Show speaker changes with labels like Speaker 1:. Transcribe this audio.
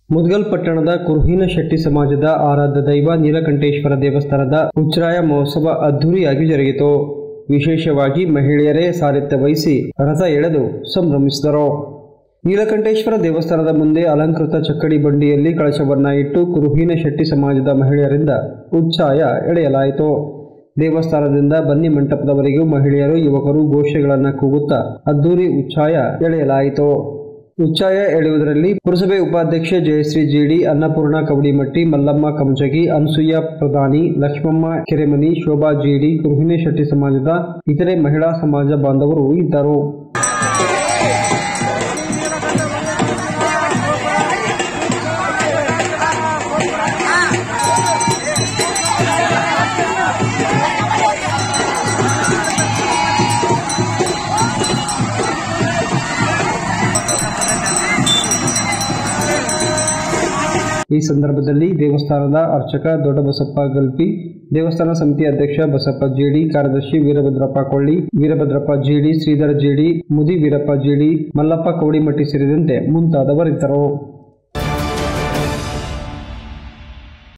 Speaker 1: ಮುದ್ಗಲ್ ಪಟ್ಟಣದ ಕುರುಹಿನ ಶೆಟ್ಟಿ ಸಮಾಜದ ಆರಾಧ್ಯ ದೈವ ನೀಲಕಂಠೇಶ್ವರ ದೇವಸ್ಥಾನದ ಉಚ್ಛ್ರಾಯ ಮಹೋತ್ಸವ ಅದ್ದೂರಿಯಾಗಿ ಜರುಗಿತು ವಿಶೇಷವಾಗಿ ಮಹಿಳೆಯರೇ ಸಾರಥ್ಯ ವಹಿಸಿ ರಥ ಎಳೆದು ಸಂಭ್ರಮಿಸಿದರು ನೀಲಕಂಠೇಶ್ವರ ದೇವಸ್ಥಾನದ ಮುಂದೆ ಅಲಂಕೃತ ಚಕ್ಕಡಿ ಬಂಡಿಯಲ್ಲಿ ಕಳಶವನ್ನ ಇಟ್ಟು ಕುರುಹಿನ ಶೆಟ್ಟಿ ಸಮಾಜದ ಮಹಿಳೆಯರಿಂದ ಉಚ್ಛಾಯ ಎಳೆಯಲಾಯಿತು ದೇವಸ್ಥಾನದಿಂದ ಬನ್ನಿ ಮಂಟಪದವರೆಗೂ ಮಹಿಳೆಯರು ಯುವಕರು ಘೋಷಗಳನ್ನು ಕೂಗುತ್ತಾ ಅದ್ದೂರಿ ಉಚ್ಛಾಯ ಎಳೆಯಲಾಯಿತು ಉಚ್ಚಾಯ ಎಳೆಯುವುದರಲ್ಲಿ ಪುರಸಭೆ ಉಪಾಧ್ಯಕ್ಷೆ ಜಯಶ್ರೀ ಜೇಡಿ ಅನ್ನಪೂರ್ಣ ಕವಡಿಮಟ್ಟಿ ಮಲ್ಲಮ್ಮ ಕಮಚಗಿ ಅನಸೂಯ ಪ್ರಧಾನಿ ಲಕ್ಷ್ಮಮ್ಮ ಕೆರೆಮನಿ ಶೋಭಾ ಜೇಡಿ ಕುರುಹಿನೆ ಶೆಟ್ಟಿ ಸಮಾಜದ ಇತರೆ ಮಹಿಳಾ ಸಮಾಜ ಬಾಂಧವರು ಇದ್ದರು ಈ ಸಂದರ್ಭದಲ್ಲಿ ದೇವಸ್ಥಾನದ ಅರ್ಚಕ ದೊಡ್ಡಬಸಪ್ಪ ಗಲ್ಪಿ ದೇವಸ್ಥಾನ ಸಮಿತಿ ಅಧ್ಯಕ್ಷ ಬಸಪ್ಪ ಜೇಡಿ ಕಾರ್ಯದರ್ಶಿ ವೀರಭದ್ರಪ್ಪ ಕೊಳ್ಳಿ ವೀರಭದ್ರಪ್ಪ ಜೇಡಿ ಶ್ರೀಧರ ಜೇಡಿ ಮುದಿ ವೀರಪ್ಪ ಜೇಡಿ ಮಲ್ಲಪ್ಪ ಕವಡಿಮಟ್ಟಿ ಸೇರಿದಂತೆ ಮುಂತಾದವರಿದ್ದರು